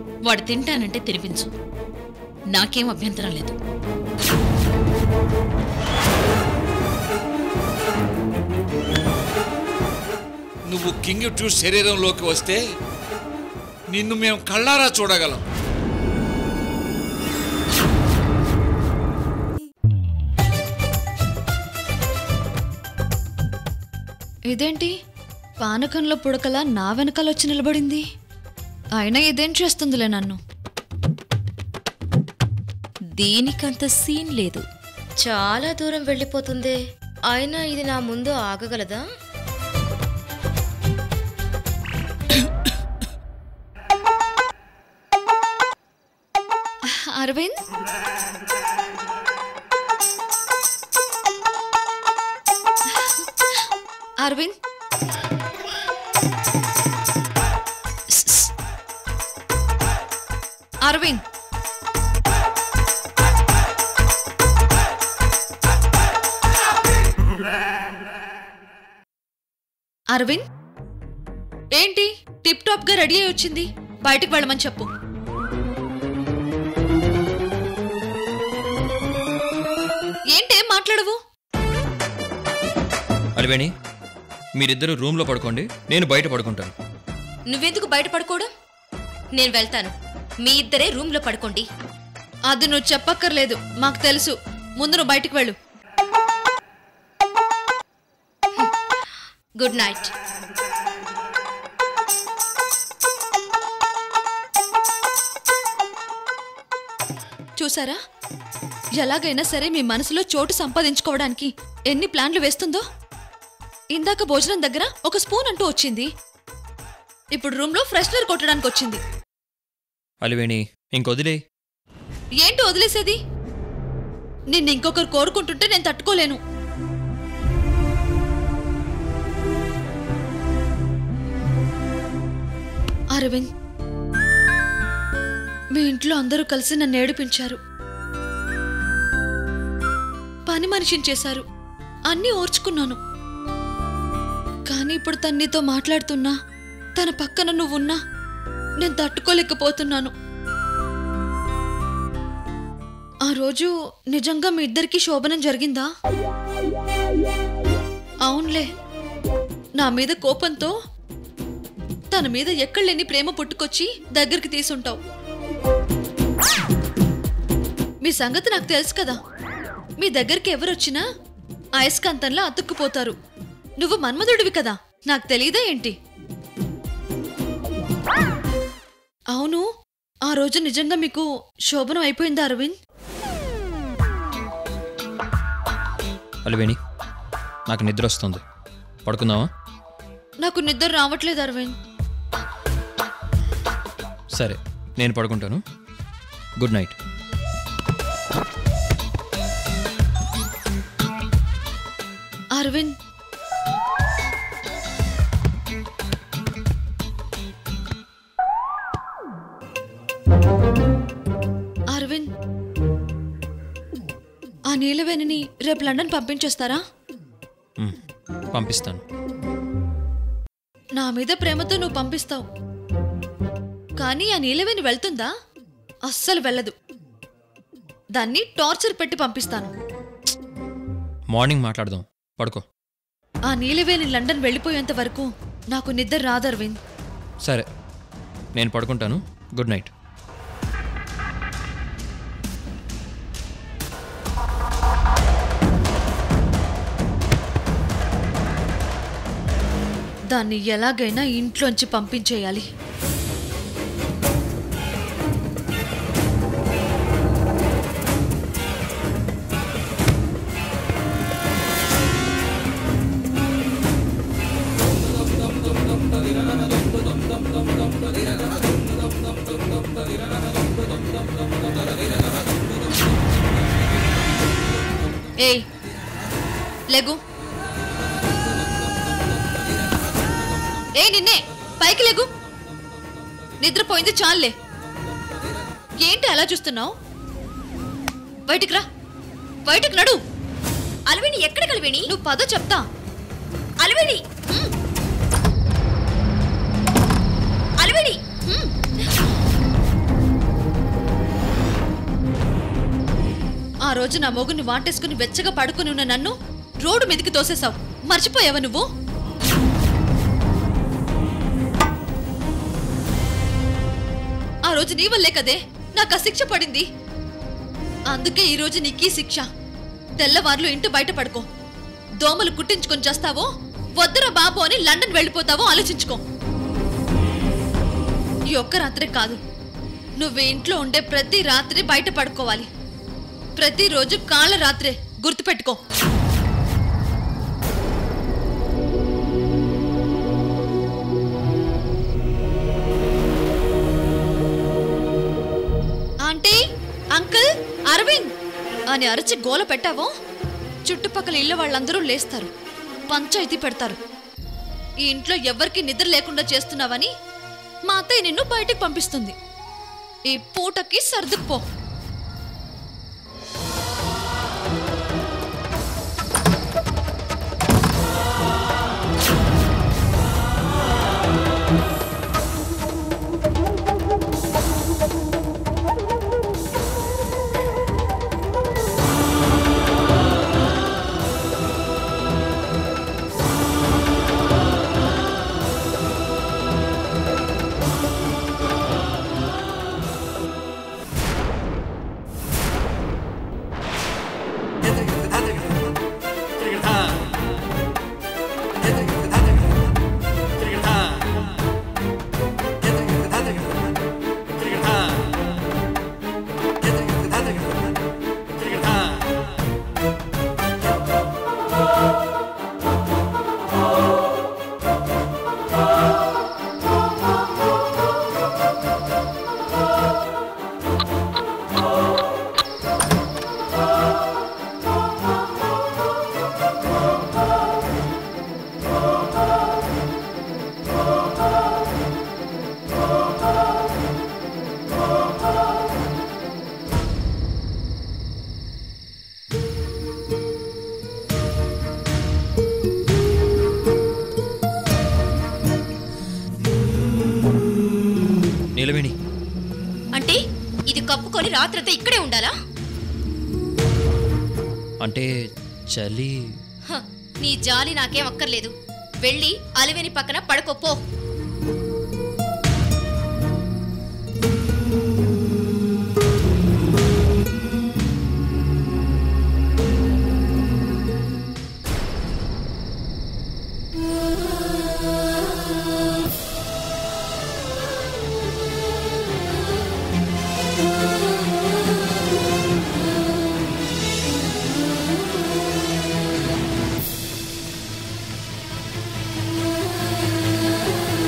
వాడు తింటానంటే తినిపించు నాకేం అభ్యంతరం లేదు నువ్వు కింగ్ టూ శరీరంలోకి వస్తే నిన్ను మేము కళ్ళారా చూడగలం ఇదేంటి పానకంలో పుడకలా నా వెనకాల వచ్చి నిలబడింది అయినా ఇదేం చేస్తుందిలే నన్ను దీనికంత సీన్ లేదు చాలా దూరం వెళ్ళిపోతుందే అయినా ఇది నా ముందు ఆగగలదా అరవింద్ అరవింద్ స్- స్. అరవింద్ అరవింద్ ఏంటి టిప్ టాప్ గా రెడీ అయి వచ్చింది బయటకు వెళ్ళమని చెప్పు ఏంటేం మాట్లాడవు అలివేణి మీరిద్దరూ రూమ్లో పడుకోండి నేను బయట పడుకుంటాను నువ్వెందుకు బయట పడుకోవడం నేను వెళ్తాను మీ ఇద్దరే రూమ్లో పడుకోండి అది నువ్వు చెప్పక్కర్లేదు మాకు తెలుసు ముందు నువ్వు బయటికి వెళ్ళు గుడ్ నైట్ చూసారా ఎలాగైనా సరే మీ మనసులో చోటు సంపాదించుకోవడానికి ఎన్ని ప్లాన్లు వేస్తుందో ఇందాక భోజనం దగ్గర ఒక స్పూన్ అంటూ వచ్చింది ఇప్పుడు రూమ్లో ఫ్రెషనర్ కొట్టడానికి వచ్చింది అలివేణి ఇంకొదిలే ఏంటి వదిలేసేది నిన్ను ఇంకొకరు కోరుకుంటుంటే నేను తట్టుకోలేను అరవింద్ మీ ఇంట్లో అందరూ కలిసి నన్ను ఏడిపించారు పని మనిషిని చేశారు అన్నీ ఓర్చుకున్నాను కానీ ఇప్పుడు తను నీతో మాట్లాడుతున్నా తన పక్కన నువ్వున్నా నేను తట్టుకోలేకపోతున్నాను ఆ రోజు నిజంగా మీ ఇద్దరికి శోభనం జరిగిందా అవునులే నా మీద కోపంతో తన మీద ఎక్కడలేని ప్రేమ పుట్టుకొచ్చి దగ్గరికి తీసుంటావు మీ సంగతి నాకు తెలుసు కదా మీ దగ్గరికి ఎవరొచ్చినా అయస్కాంతంలో అతుక్కుపోతారు నువ్వు మన్మధుడివి కదా నాకు తెలియదా ఏంటి అవును ఆ రోజు నిజంగా మీకు శోభనం అయిపోయిందా అరవింద్ అలివేణి నాకు నిద్ర వస్తుంది పడుకుందామా నాకు నిద్ర రావట్లేదు అరవింద్ సరే నేను పడుకుంటాను గుడ్ నైట్ అరవింద్ అరవింద్ ఆ నీలవేణిని రేపు లండన్ పంపించేస్తారా మ్, పంపిస్తాను నా మీద ప్రేమతో నువ్వు పంపిస్తావు కానీ ఆ నీలవేణి వెళ్తుందా అస్సలు వెళ్ళదు దాన్ని టార్చర్ పెట్టి పంపిస్తాను మార్నింగ్ మాట్లాడదాం పడుకో ఆ నీలవేణి లండన్ వెళ్ళిపోయేంత వరకు నాకు నిద్ర రాదు అరవింద్ సరే నేను పడుకుంటాను గుడ్ నైట్ దాన్ని ఎలాగైనా ఇంట్లోంచి పంపించేయాలి ఏయ్ లెగు ఏ నిన్నే పైకి లేగు నిద్రపోయింది చాలులే ఏంటి అలా చూస్తున్నావు బయటికి రా బయటికి నడు అలవేణి ఎక్కడ కలవేణి నువ్వు పద చెప్తా అలవేణి హ్మ్. అలవేణి హ్మ్. రోజు నా మొగుని వాటేసుకుని వెచ్చగా పడుకుని ఉన్న నన్ను రోడ్డు మీదకి తోసేశావు మర్చిపోయావా నువ్వు ఆ రోజు నీ వల్లే కదే నాకు ఆ శిక్ష పడింది అందుకే ఈ రోజు నీకీ శిక్ష తెల్లవార్లు ఇంటి బయట పడుకో దోమలు కుట్టించుకొని చేస్తావో వద్దురా బాబు అని లండన్ వెళ్ళిపోతావో ఆలోచించుకో ఈ ఒక్క రాత్రే కాదు నువ్వు ఇంట్లో ఉండే ప్రతి రాత్రి బయట పడుకోవాలి ప్రతిరోజు కాళ్ళ రాత్రే గుర్తుపెట్టుకో ఆంటీ అంకుల్ అరవింద్ అని అరచి గోల పెట్టావో చుట్టుపక్కల ఇళ్ళ వాళ్ళందరూ లేస్తారు పంచాయతీ పెడతారు ఈ ఇంట్లో ఎవ్వరికి నిద్ర లేకుండా చేస్తున్నావని మా అత్తయ్య నిన్ను బయటికి పంపిస్తుంది ఈ పూటకి సర్దుకుపో నీలవేణి అంటే ఇది కప్పుకొని రాత్రంతా ఇక్కడే ఉండాలా అంటే చలి హ, నీ జాలి నాకేం అక్కర్లేదు వెళ్ళి అలివేని పక్కన పడుకోపో ఆ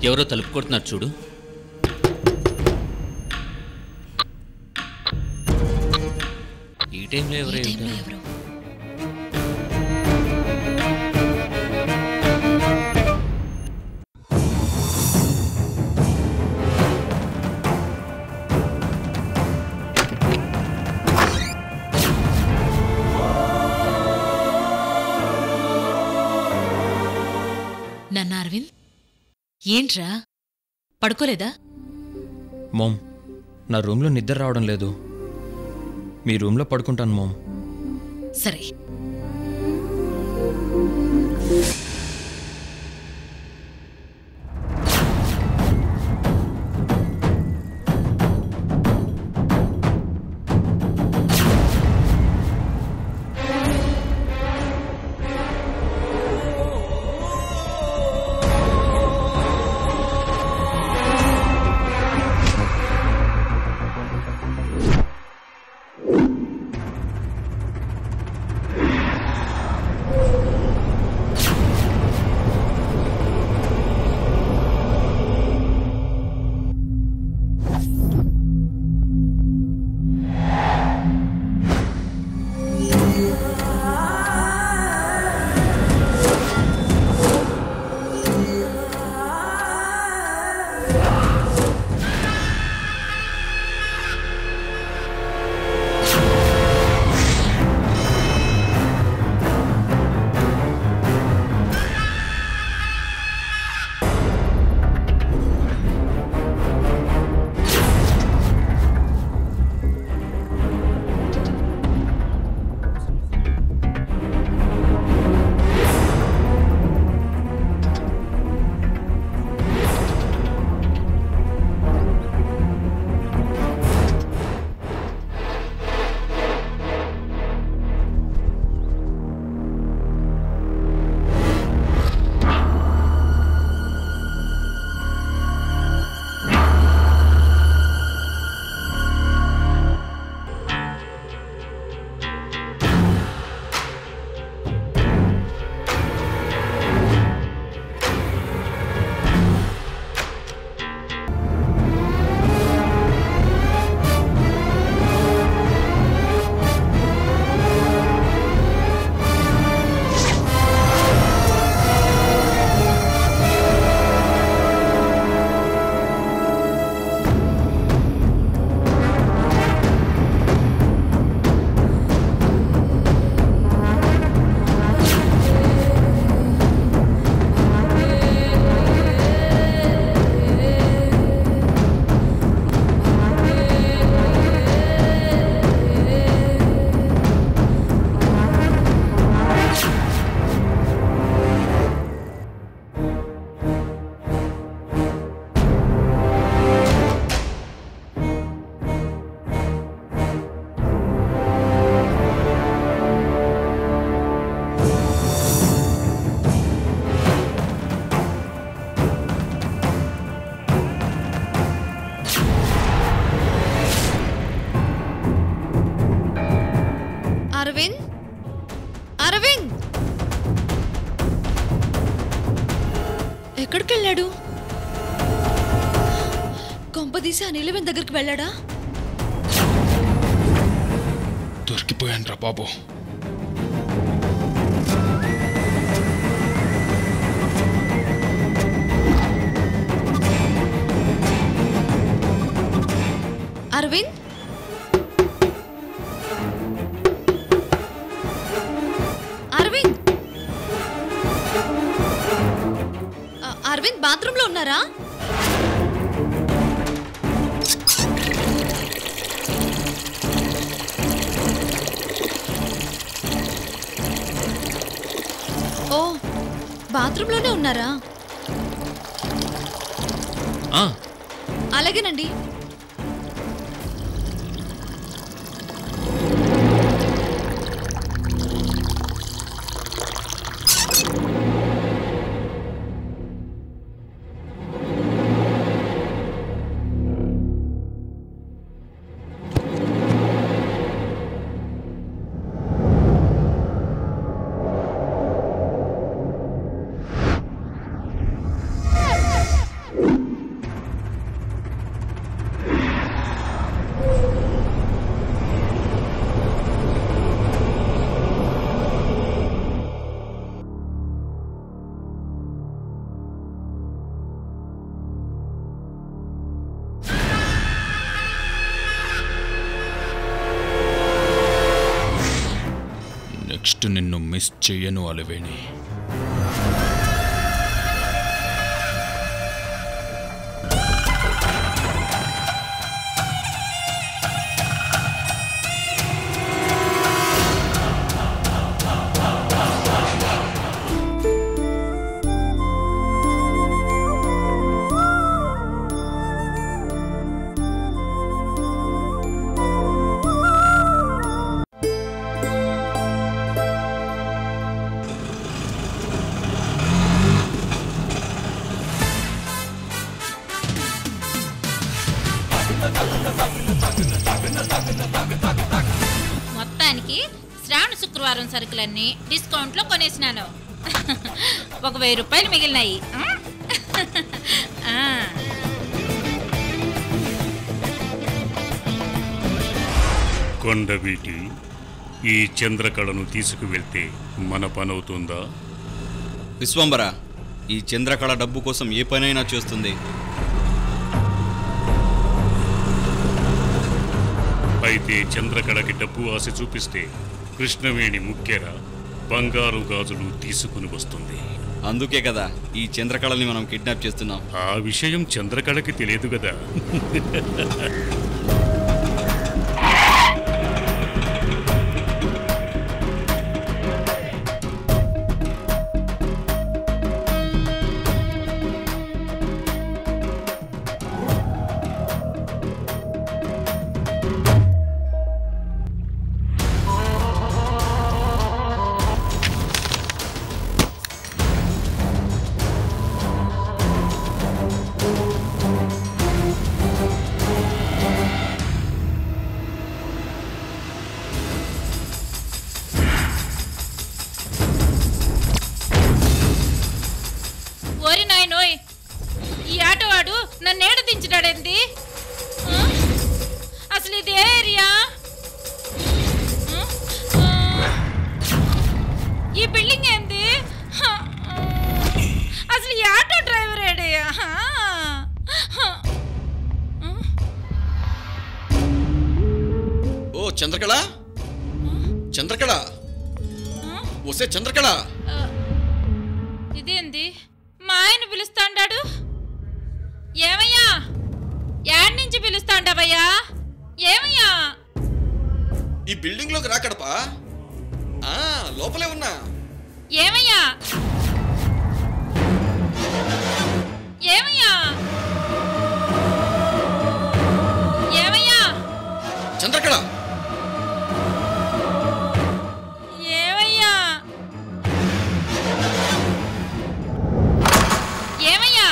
ఎవరో తలుపు కొడుతున్నారు చూడు ఈ టైంలో ఎవరో ఉంటారు? నన్న అరవింద్ ఏంట్రా పడుకోలేదా మోమ్ నా రూమ్లో నిద్ర రావడం లేదు మీ రూమ్లో పడుకుంటాను మోమ్ సరే అరవింద్ అరవింద్ ఎక్కడికి వెళ్ళాడు కొంపదీసి ఆ నీలవేన్ దగ్గరికి వెళ్ళాడా దొరికిపోయాను రా బాబు అరవింద్ అరవింద్ అ- అరవింద్ బాత్రూంలో ఉన్నారా ఓ బాత్రూంలోనే ఉన్నారా ఆ, అలాగేనండి నెక్స్ట్ నిన్ను మిస్ చెయ్యను అలవేణి మొత్తానికి శ్రావణ శుక్రవారం సరుకులన్నీ డిస్కౌంట్లో కొనేసినాను ఒక వెయ్యి రూపాయలు మిగిలినాయి ఆ? ఆ. కొండవీటి ఈ చంద్రకళను తీసుకువెళ్తే మన పనవుతుందా విశ్వంబర ఈ చంద్రకళ డబ్బు కోసం ఏ పనైనా చేస్తుంది అయితే చంద్రకళకి డబ్బు ఆశ చూపిస్తే కృష్ణవేణి ముఖ్యర బంగారు గాజులు తీసుకుని వస్తుంది అందుకే కదా ఈ చంద్రకళని మనం కిడ్నాప్ చేస్తున్నాం ఆ విషయం చంద్రకళకి తెలియదు కదా ఓరి నాయనోయ్ ఈ ఆటోవాడు నన్ను ఏడ దించినాడేంది ఆ? అసలు ఇది ఏ ఏరియా ఆ? ఆ. ఈ బిల్డింగ్ ఏంది హ, ఆ. అసలు ఈ ఆటో డ్రైవర్ ఏడే ఆ. హ. ఓ చంద్రకళ చంద్రకళ వస్తే చంద్రకళ ఇదేంది మా ఆయన పిలుస్తాండాడు ఏమయ్యా యాడ్ నుంచి పిలుస్తాండవయ్యా ఏమయ్యా ఈ బిల్డింగ్ లోకి రాకడపా ఆ లోపలే ఉన్నా ఏమయ్యా ఏమయ్యా ఏమయ్యా చంద్రకళ ఏమయ్యా ఏమయ్యా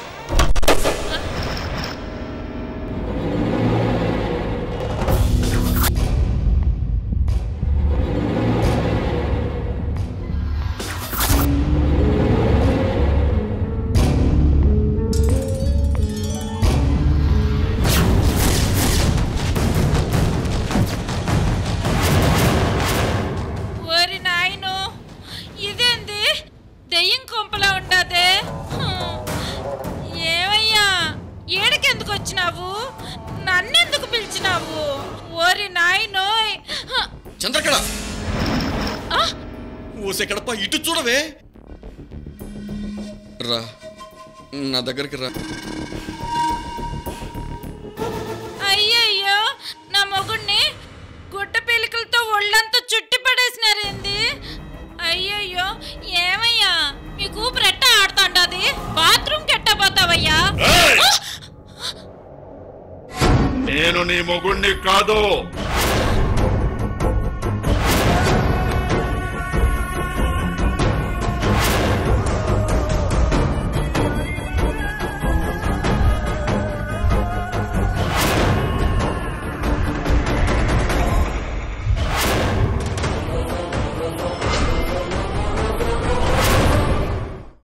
ఓరి నాయను ఇదేంది దెయ్యం కొంపలా ఉండదే హ్మ్. ఏమయ్యా ఏడకెందుకు వచ్చినావు నన్నెందుకు పిలిచినావు ఓరి నాయనోయ్ హ, చంద్రకళ ఆ, ఓసే కడప ఇటు చూడవే రా నా దగ్గరికి రా అయ్యయ్యో నా మొగుణ్ణి గుడ్డ పేలికలతో ఒళ్ళంతా చుట్టి పడేసినారేంది అయ్యయ్యో ఏమయ్యా మీ కూపురు ఎట్టా ఆడుతాండాది బాత్రూమ్ కెట్టబోతావయ్యా నేను నీ మొగుణ్ణి కాదు